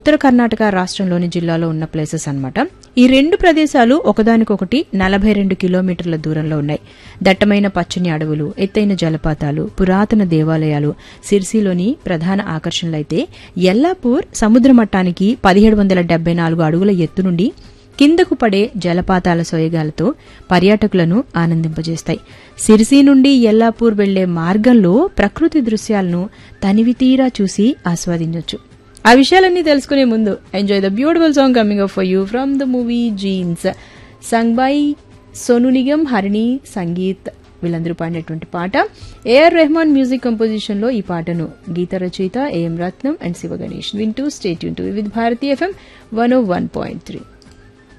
ఉత్తర కర్ణాటక రాష్ట్రంలోని జిల్లాలో ఉన్న ప్లేసెస్ అన్నమాట ఈ రెండు ప్రదేశాలు ఒకదానికొకటి నలభై రెండు కిలోమీటర్ల దూరంలో ఉన్నాయి దట్టమైన పచ్చని అడవులు ఎత్తైన జలపాతాలు పురాతన దేవాలయాలు సిర్సిలోని ప్రధాన ఆకర్షణలైతే ఎల్లాపూర్ సముద్ర మట్టానికి పదిహేడు వందల డెబ్బై నాలుగు అడుగుల ఎత్తు నుండి కిందకు పడే జలపాతాల సోయగాలతో పర్యాటకులను ఆనందింపజేస్తాయి సిరిసి నుండి ఎల్లాపూర్ వెళ్లే మార్గంలో ప్రకృతి దృశ్యాలను తనివితీరా చూసి ఆస్వాదించవచ్చు ఆ విషయాలన్నీ తెలుసుకునే ముందు enjoy the beautiful song coming up for you from the movie Jeans sung by Sonu Nigam Harini Sangeet వీళ్ళందరూ పాడినటువంటి పాట ఏఆర్ రెహమాన్ మ్యూజిక్ కంపోజిషన్ లో ఈ పాటను గీత రచయిత ఏఎం రత్నం అండ్ శివ గణేష్ వింటూ స్టేట్ యూన్ to with Bharathi F M one O one point three